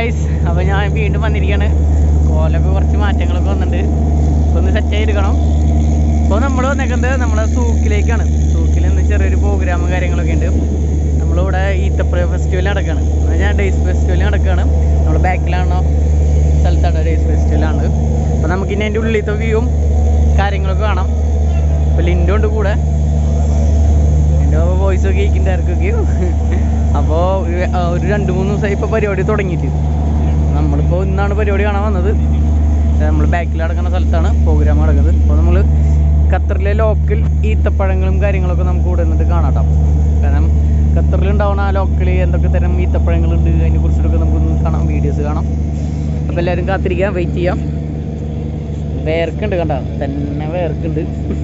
guys അപ്പോൾ ഞാൻ വീണ്ടും വന്നിരിക്കുകയാണ് കോലൊക്കെ കുറച്ച് മാറ്റങ്ങളൊക്കെ വന്നിട്ടുണ്ട് അപ്പോൾ ഒന്ന് സെറ്റ് ചെയ്തെടുക്കണം അപ്പോൾ നമ്മൾ വന്നേക്കുന്നത് നമ്മളെ സൂക്കിലേക്കാണ് സൂക്കിൽ ഇന്ന് ചെറിയൊരു പ്രോഗ്രാമും കാര്യങ്ങളൊക്കെ ഉണ്ട് നമ്മളിവിടെ ഈത്തപ്പഴ ഫെസ്റ്റിവൽ നടക്കുകയാണ് ഞാൻ ഡേയ്സ് ഫെസ്റ്റിവൽ നടക്കുകയാണ് നമ്മൾ ബാക്കിലാണോ സ്ഥലത്താണ് ഡേയ്സ് ഫെസ്റ്റിവലാണ് അപ്പോൾ നമുക്ക് ഇനി അതിൻ്റെ ഉള്ളിലത്തെ വ്യൂവും കാര്യങ്ങളൊക്കെ കാണാം അപ്പോൾ ലിൻഡോ ഉണ്ട് കൂടെ എൻ്റെ വോയിസ് ഒക്കെ കേൾക്കുന്നുണ്ട് ആർക്കൊക്കെ അപ്പോൾ ഒരു രണ്ട് മൂന്ന് ദിവസമായി ഇപ്പോൾ പരിപാടി തുടങ്ങിയിട്ട് നമ്മളിപ്പോൾ ഇന്നാണ് പരിപാടി കാണാൻ വന്നത് നമ്മൾ ബാക്കിൽ നടക്കുന്ന സ്ഥലത്താണ് പ്രോഗ്രാം നടക്കുന്നത് അപ്പോൾ നമ്മൾ ഖത്തറിലെ ലോക്കൽ ഈത്തപ്പഴങ്ങളും കാര്യങ്ങളൊക്കെ നമുക്ക് ഇവിടെ നിന്നിട്ട് കാണാട്ടോ കാരണം ഖത്തറിലുണ്ടാവുന്ന ആ ലോക്കൽ എന്തൊക്കെ തരം ഈത്തപ്പഴങ്ങളുണ്ട് അതിനെ കുറിച്ചിട്ടൊക്കെ നമുക്കൊന്ന് കാണാം വീഡിയോസ് കാണാം അപ്പോൾ എല്ലാവരും കാത്തിരിക്കാം വെയിറ്റ് ചെയ്യാം വേർക്കുണ്ട് കണ്ട തന്നെ വേർക്കുണ്ട്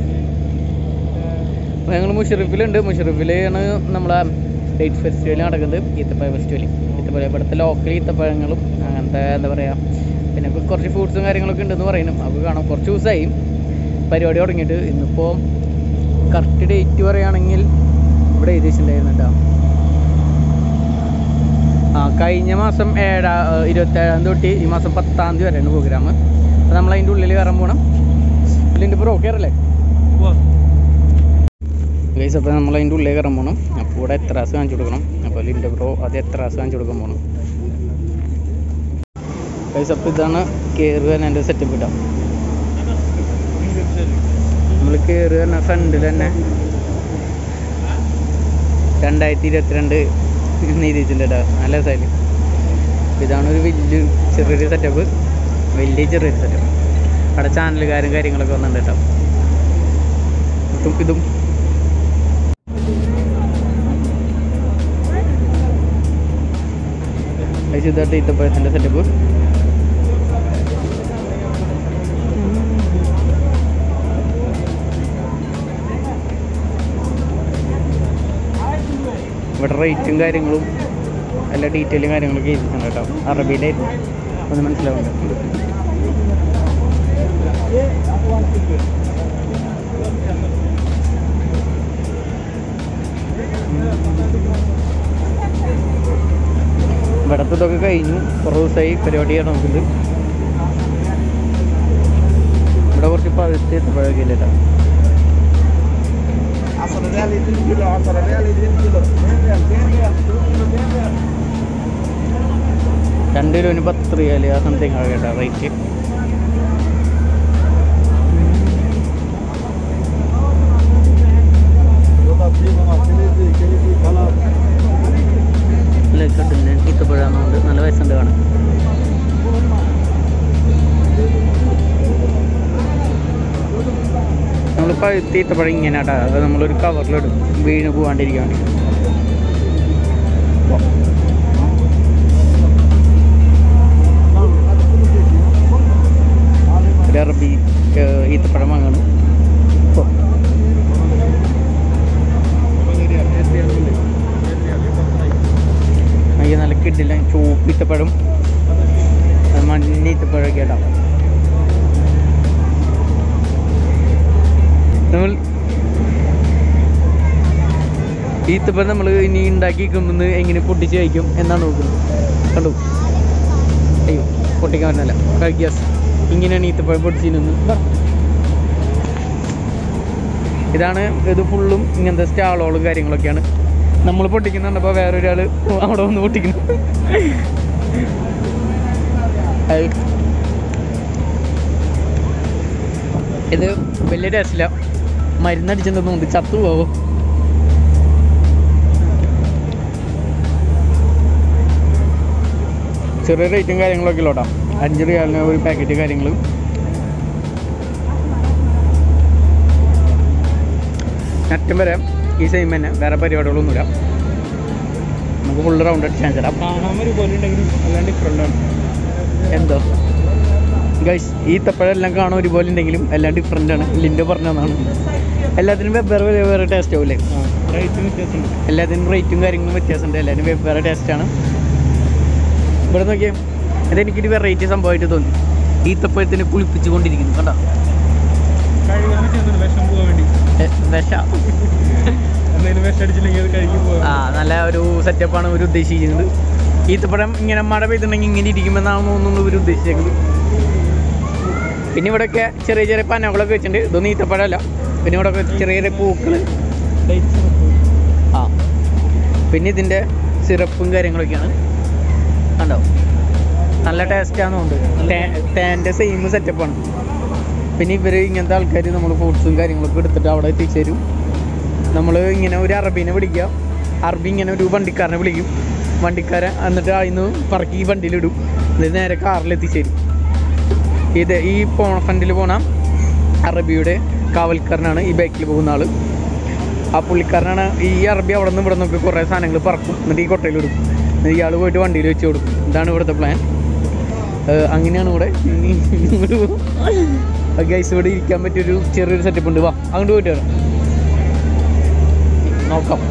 അപ്പോൾ ഞങ്ങൾ മുഷറിഫിലുണ്ട് മുഷറിഫിലാണ് നമ്മളെ ഡേറ്റ് ഫെസ്റ്റിവൽ നടക്കുന്നത് ഈത്തപ്പഴ ഫെസ്റ്റിവൽ ഈത്തപ്പഴ ഇവിടുത്തെ ലോക്കൽ ഈത്തപ്പഴങ്ങളും അങ്ങനത്തെ എന്താ പറയുക പിന്നെ ഇപ്പൊ കുറച്ച് ഫ്രൂട്ട്സും കാര്യങ്ങളൊക്കെ ഉണ്ടെന്ന് പറയുന്നു അപ്പോൾ കാണാം കുറച്ച് ദിവസമായി പരിപാടി തുടങ്ങിയിട്ട് ഇന്നിപ്പോൾ കറക്റ്റ് ഡേറ്റ് പറയുകയാണെങ്കിൽ ഇവിടെ എഴുതി വെച്ചിട്ടുണ്ടായിരുന്നു കേട്ടോ ആ കഴിഞ്ഞ മാസം ഏഴാ ഇരുപത്തേഴാം തീയതി തൊട്ട് ഈ മാസം പത്താം തീയതി വരെയാണ് പ്രോഗ്രാം അപ്പോൾ നമ്മൾ അതിൻ്റെ ഉള്ളിൽ കയറാൻ പോകണം ഇതിൻ്റെ ബ്രോ കയറല്ലേ ഗൈസ് അപ്പോൾ നമ്മൾ അതിൻ്റെ ഉള്ളിൽ കയറാൻ പോകണം അപ്പോൾ ഇവിടെ എത്ര റാസ് കാണിച്ചു കൊടുക്കണം അപ്പോൾ ലിൻ്റെ ബ്രോ അത് എത്ര റാസ് കാണിച്ചു കൊടുക്കാൻ പോകണം ഗൈസ് അപ്പോൾ ഇതാണ് കയറുക എൻ്റെ സെറ്റപ്പ് ഇട്ടാം നമ്മൾ കയറുക തന്നെ ഫ്രണ്ടിൽ തന്നെ രണ്ടായിരത്തി ഇരുപത്തിരണ്ട് നീതിച്ചിട്ടുണ്ട് കേട്ടോ നല്ല രസമായില്ലേ ഇതാണ് ഒരു വലിയ ചെറിയൊരു സെറ്റപ്പ് വലിയ ചെറിയൊരു സെറ്റപ്പ് അവിടെ ചാനലുകാരും കാര്യങ്ങളൊക്കെ വന്നിട്ടുണ്ട് കേട്ടോ ഇതും ഇതും ഇതായിട്ട് ഈത്തപ്പഴത്തിൻ്റെ സെറ്റപ്പ് ഇവിടെ റേറ്റും കാര്യങ്ങളും എല്ലാ ഡീറ്റെയിലും കാര്യങ്ങളൊക്കെ എഴുതിയിട്ടുണ്ട് കേട്ടോ അറബിയിലായിരുന്നു ഒന്ന് മനസ്സിലാവുന്നുണ്ട് ഇവിടത്തെ ഇതൊക്കെ കഴിഞ്ഞു കുറേ ദിവസമായി പരിപാടി നടക്കുന്നത് ഇവിടെ കുറച്ച് പഴുത്ത് എത്തപ്പോഴൊക്കെ ഇല്ല കേട്ടോ 10 ريال 2 كيلو 10 ريال 2 كيلو 2 ريال 2 ريال 2 ريال രണ്ട് കിലോന് പത്ത് റിയാൽ ആ സംതിങ് ആണ് കേട്ടോ റേറ്റ് والله في ماما كنيزي كنيزي خلاص കിട്ടുന്ന ഈത്തപ്പഴാണെന്നുകൊണ്ട് നല്ല വയസ്സുണ്ട് കാണാൻ നമ്മൾ പഴുത്ത ഈത്തപ്പഴം ഇങ്ങനെ കേട്ടോ അത് നമ്മളൊരു കവറിലിടും വീണ് പോകാണ്ടിരിക്കാൻ വേണ്ടി ഒരു അറബി ഏഹ്, ഈത്തപ്പഴം വാങ്ങണം ഇപ്പൊ അയ്യ നല്ല കിട്ടില്ല ചുവപ്പ് ഈത്തപ്പഴം അത് മഞ്ഞ ഈത്തപ്പഴമൊക്കെ ഇടാം നമ്മൾ ഈത്തപ്പഴം നമ്മൾ ഇനി ഉണ്ടാക്കി വെക്കുമ്പോൾ എങ്ങനെ പൊട്ടിച്ച് കഴിക്കും എന്നാണ് നോക്കുന്നത് കണ്ടു അയ്യോ പൊട്ടിക്കാൻ പറ്റില്ല കഴിക്കുക ഇങ്ങനെയാണ് ഈത്തപ്പഴം പൊട്ടിച്ചിരുന്നത് ഇതാണ് ഇത് ഫുള്ളും ഇങ്ങനത്തെ സ്റ്റാളുകളും കാര്യങ്ങളൊക്കെയാണ് നമ്മൾ പൊട്ടിക്കുന്നുണ്ടപ്പോൾ വേറൊരാൾ അവിടെ വന്ന് പൊട്ടിക്കുന്നു അത് ഇത് വലിയ ടേസ്റ്റില്ല മരുന്നടിച്ചെന്തുണ്ട് ചത്തു പോവോ ചെറിയ റേറ്റും കാര്യങ്ങളൊക്കെ ഉള്ളൂ കേട്ടോ അഞ്ച് റിയാലിന് ഒരു പാക്കറ്റ് കാര്യങ്ങൾ അറ്റം വരെ ഈ സെയിം തന്നെ വേറെ പരിപാടികളൊന്നുമില്ല നമുക്ക് ഫുള്ള് റൗണ്ട് അടിച്ച് കാണിച്ചാൽ കാണാൻ ഒരു പോലെ ഉണ്ടെങ്കിലും എല്ലാം ഡിഫറെൻ്റ് ആണ് എന്തോ ഗൈസ് ഈ തപ്പഴം എല്ലാം കാണാൻ ഒരുപോലെ ഉണ്ടെങ്കിലും എല്ലാം ഡിഫറെൻ്റ് ആണ് ലിൻഡോ പറഞ്ഞതാണ് എല്ലാത്തിനും വെവ്വേറെ വെവ്വേറെ ടേസ്റ്റ് ആവില്ലേ റേറ്റ് വ്യത്യാസമുണ്ട് എല്ലാത്തിനും റേറ്റും കാര്യങ്ങളും വ്യത്യാസമുണ്ട് എല്ലാത്തിനും വെവ്വേറെ ടേസ്റ്റാണ് ഇവിടെ നോക്കിയേ അതെനിക്കൊരു വെറൈറ്റി സംഭവമായിട്ട് തോന്നി ഈത്തപ്പഴത്തിനെ കുളിപ്പിച്ചുകൊണ്ടിരിക്കുന്നു കണ്ടോ കഴുകാൻ ചെയ്യുന്നുണ്ട് വിഷം പോകാൻ വേണ്ടി എ, വിഷ എന്തെങ്കിലും വിഷം അടിച്ചില്ലെങ്കിൽ അത് കഴുകി പോകാൻ ആ നല്ല ഒരു സെറ്റപ്പാണ് അവർ ഉദ്ദേശിക്കുന്നത് ഈത്തപ്പഴം ഇങ്ങനെ മഴ പെയ്തിട്ടുണ്ടെങ്കിൽ ഇങ്ങനെ ഇരിക്കുമെന്നാണ് തോന്നുന്നു ഇവർ ഉദ്ദേശിച്ചത് പിന്നെ ഇവിടെയൊക്കെ ചെറിയ ചെറിയ പനകളൊക്കെ വെച്ചിട്ടുണ്ട് ഇതൊന്നും ഈത്തപ്പഴമല്ല പിന്നെ ഇവിടെ ചെറിയ ചെറിയ പൂക്കൾ ആ പിന്നെ ഇതിൻ്റെ സിറപ്പും കാര്യങ്ങളൊക്കെയാണ് കണ്ടോ നല്ല ടേസ്റ്റാണെന്നുണ്ട് തേൻ്റെ സെയിം സെറ്റപ്പാണ് പിന്നെ ഇവർ ഇങ്ങനത്തെ ആൾക്കാർ നമ്മൾ ഫ്രൂട്ട്സും കാര്യങ്ങളൊക്കെ എടുത്തിട്ട് അവിടെ എത്തിച്ചേരും നമ്മൾ ഇങ്ങനെ ഒരു അറബീനെ വിളിക്കുക അറബി ഇങ്ങനെ ഒരു വണ്ടിക്കാരനെ വിളിക്കും വണ്ടിക്കാരൻ എന്നിട്ട് അതിന്ന് പറക്കി ഈ വണ്ടിയിലിടും എന്നിട്ട് നേരെ കാറിൽ എത്തിച്ചേരും ഇത് ഈ പോണ ഫ്രണ്ടിൽ പോണ അറബിയുടെ കാവൽക്കാരനാണ് ഈ ബാക്കിൽ പോകുന്ന ആള് ആ പുള്ളിക്കാരനാണ് ഈ അറബി അവിടെ നിന്ന് ഇവിടെ നിന്നൊക്കെ കുറേ സാധനങ്ങൾ പറക്കും എന്നിട്ട് ഈ കൊട്ടയിലിടും എന്നിട്ട് ഇയാൾ പോയിട്ട് വണ്ടിയിൽ വെച്ച് കൊടുക്കും ഇതാണ് ഇവിടുത്തെ പ്ലാൻ അങ്ങനെയാണ് ഇവിടെ ഗൈസ് ഇവിടെ ഇരിക്കാൻ പറ്റിയൊരു ചെറിയൊരു സെറ്റപ്പ് ഉണ്ട് വാ അങ്ങോട്ട് പോയിട്ട് വരാം നോക്കാം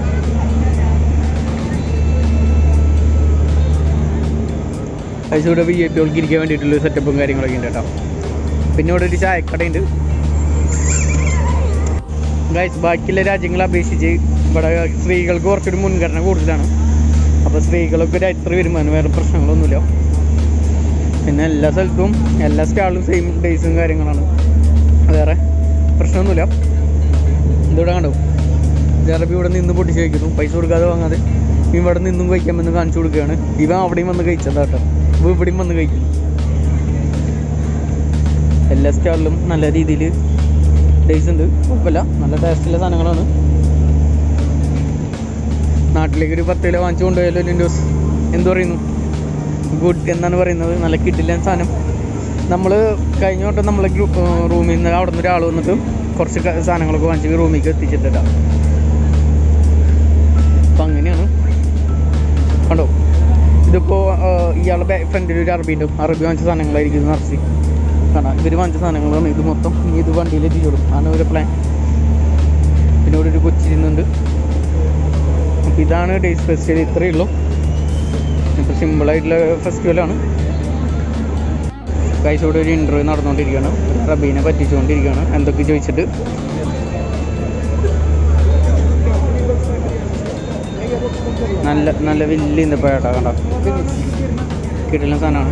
ഗൈസ് ഇവിടെ വി ഐ പികൾക്ക് ഇരിക്കാൻ വേണ്ടിയിട്ടുള്ള സെറ്റപ്പും കാര്യങ്ങളൊക്കെ ഉണ്ട് കേട്ടോ പിന്നെ ഇവിടെ ഒരു ചായക്കടയുണ്ട് ഗൈസ് ബാക്കിയുള്ള രാജ്യങ്ങളെ അപേക്ഷിച്ച് ഇവിടെ സ്ത്രീകൾക്ക് കുറച്ചൊരു മുൻഗണന കൂടുതലാണ് അപ്പോൾ സ്ത്രീകളൊക്കെ ഒരു എത്ര വരുമാനം വേറെ പ്രശ്നങ്ങളൊന്നുമില്ല പിന്നെ എല്ലാ സ്ഥലത്തും എല്ലാ സ്റ്റാളും സെയിം ഡേയ്സും കാര്യങ്ങളാണ് വേറെ പ്രശ്നമൊന്നുമില്ല ഇതിവിടെ കണ്ടോ ജറബി ഇവിടെ നിന്ന് പൊട്ടിച്ച് കഴിക്കുന്നു പൈസ കൊടുക്കാതെ വാങ്ങാതെ ഇവൻ ഇവിടെ നിന്നും കഴിക്കാമെന്ന് കാണിച്ചു കൊടുക്കുകയാണ് ഇവൻ അവിടെയും വന്ന് കഴിച്ചതാ കേട്ടോ ഇവ ഇവിടെയും വന്ന് കഴിക്കും എല്ലാ സ്റ്റാളിലും നല്ല രീതിയിൽ ഡേയ്സ് ഉണ്ട് കുഴപ്പമില്ല നല്ല ടേസ്റ്റുള്ള സാധനങ്ങളാണ് നാട്ടിലേക്ക് ഒരു പത്ത് കിലോ വാങ്ങിച്ചു കൊണ്ടുപോയാലോ ലിൻഡോസ് എന്ത് പറയുന്നു ഗുഡ് എന്നാണ് പറയുന്നത് നല്ല കിട്ടില്ല സാധനം നമ്മൾ കഴിഞ്ഞ വട്ടം നമ്മളെ ഗ്രൂപ്പ് റൂമിൽ നിന്ന് അവിടെ നിന്ന് ഒരാൾ വന്നിട്ട് കുറച്ച് ക- സാധനങ്ങളൊക്കെ വാങ്ങിച്ച് റൂമിലേക്ക് എത്തിച്ചിട്ടാ അപ്പം അങ്ങനെയാണ് കണ്ടോ ഇതിപ്പോൾ ഇയാളുടെ ഫ്രണ്ടിൽ ഒരു അറബി ഉണ്ട് അറബി വാങ്ങിച്ച സാധനങ്ങളായിരിക്കും ഇത് നിറച്ച് കാണാം ഇവർ വാങ്ങിച്ച സാധനങ്ങളാണ് ഇത് മൊത്തം ഇനി ഇത് വണ്ടിയിൽ എത്തിച്ചോളും ആണ് ഒരു പ്ലാൻ പിന്നെ ഇവിടെ ഒരു കൊച്ചിരുന്നുണ്ട് അപ്പോൾ ഇതാണ് ഡേയ്സ് ഫെസ്റ്റിവൽ ഇത്രയേ ഉള്ളൂ ഇപ്പോൾ സിമ്പിളായിട്ടുള്ള ഫെസ്റ്റിവലാണ് ഗൈസ് ഇവിടെ ഒരു ഇൻ്റർവ്യൂ നടന്നുകൊണ്ടിരിക്കുകയാണ് റബീനെ പറ്റിച്ചുകൊണ്ടിരിക്കുകയാണ് എന്തൊക്കെ ചോദിച്ചിട്ട് നല്ല നല്ല വലിയ ഇന്നപ്പോഴാട്ടോ കണ്ടോ കിട്ടുന്ന സാധനമാണ്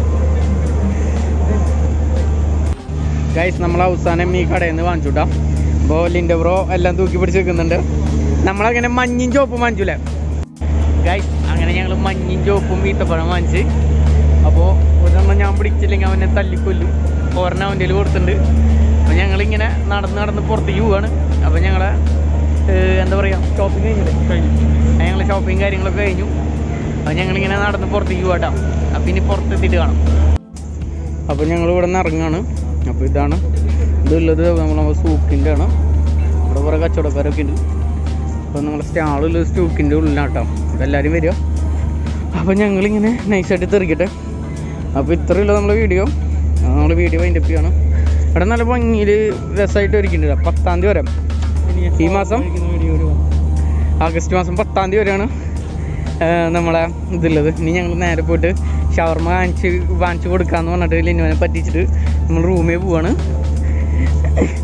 ഗൈസ് നമ്മൾ അവസാനം ഈ കടയിൽ നിന്ന് വാങ്ങിച്ചുട്ടാ അപ്പോൾ ലിൻ്റെ ബ്രോ എല്ലാം തൂക്കി പിടിച്ച് വെക്കുന്നുണ്ട് നമ്മളങ്ങനെ മഞ്ഞയും ചോപ്പും വാങ്ങിച്ചില്ലേ ഗൈസ് അങ്ങനെ ഞങ്ങൾ മഞ്ഞയും ചോപ്പും ഈത്തപ്പഴം വാങ്ങിച്ച് അപ്പോൾ ഒരെണ്ണം ഞാൻ പിടിച്ചില്ലെങ്കിൽ അവനെ തല്ലിക്കൊല്ലും ഒരെണ്ണം അവൻ്റെ കയ്യിൽ കൊടുത്തിട്ടുണ്ട് അപ്പോൾ ഞങ്ങളിങ്ങനെ നടന്ന് നടന്ന് പുറത്തേക്ക് പോവാണ് അപ്പോൾ ഞങ്ങളെ ഏഹ്, എന്താ പറയുക ഷോപ്പിംഗ് കഴിഞ്ഞില്ലേ കഴിഞ്ഞു ഞങ്ങൾ ഷോപ്പിംഗ് കാര്യങ്ങളൊക്കെ കഴിഞ്ഞു അപ്പോൾ ഞങ്ങളിങ്ങനെ നടന്ന് പുറത്തേക്ക് പോകാട്ടോ അപ്പോൾ ഇനി പുറത്തെത്തിയിട്ട് കാണാം അപ്പോൾ ഞങ്ങൾ ഇവിടെ നിന്ന് ഇറങ്ങാണ് അപ്പോൾ ഇതാണ് ഇതുള്ളത് നമ്മളെ സൂക്കിൻ്റെ ആണ് ഇവിടെ കുറേ കച്ചവടക്കാരൊക്കെ ഉണ്ട് അപ്പോൾ നമ്മളെ സ്റ്റാളുള്ള സ്റ്റൂക്കിൻ്റെ ഉള്ളിലാട്ടോ അപ്പോൾ എല്ലാവരും വരിക അപ്പോൾ ഞങ്ങളിങ്ങനെ നൈസായിട്ട് തെറിക്കട്ടെ അപ്പോൾ ഇത്രയുള്ള നമ്മളെ വീഡിയോ നമ്മൾ വീഡിയോ വൈൻഡപ്പ് ചെയ്യാണ് ഇവിടെ നല്ല ഭംഗിയിൽ രസമായിട്ട് ഒരുക്കിയിട്ടുണ്ട് പത്താം തീയതി വരെ ഈ മാസം ആഗസ്റ്റ് മാസം പത്താം തീയതി വരെയാണ് ആ, നമ്മളെ ഇതുള്ളത് ഇനി ഞങ്ങൾ നേരെ പോയിട്ട് ഷവർമ വാങ്ങിച്ച് വാങ്ങിച്ച് കൊടുക്കാന്ന് പറഞ്ഞിട്ട് ലിനുവിനെ പറ്റിച്ചിട്ട് നമ്മൾ റൂമിൽ പോവാണ്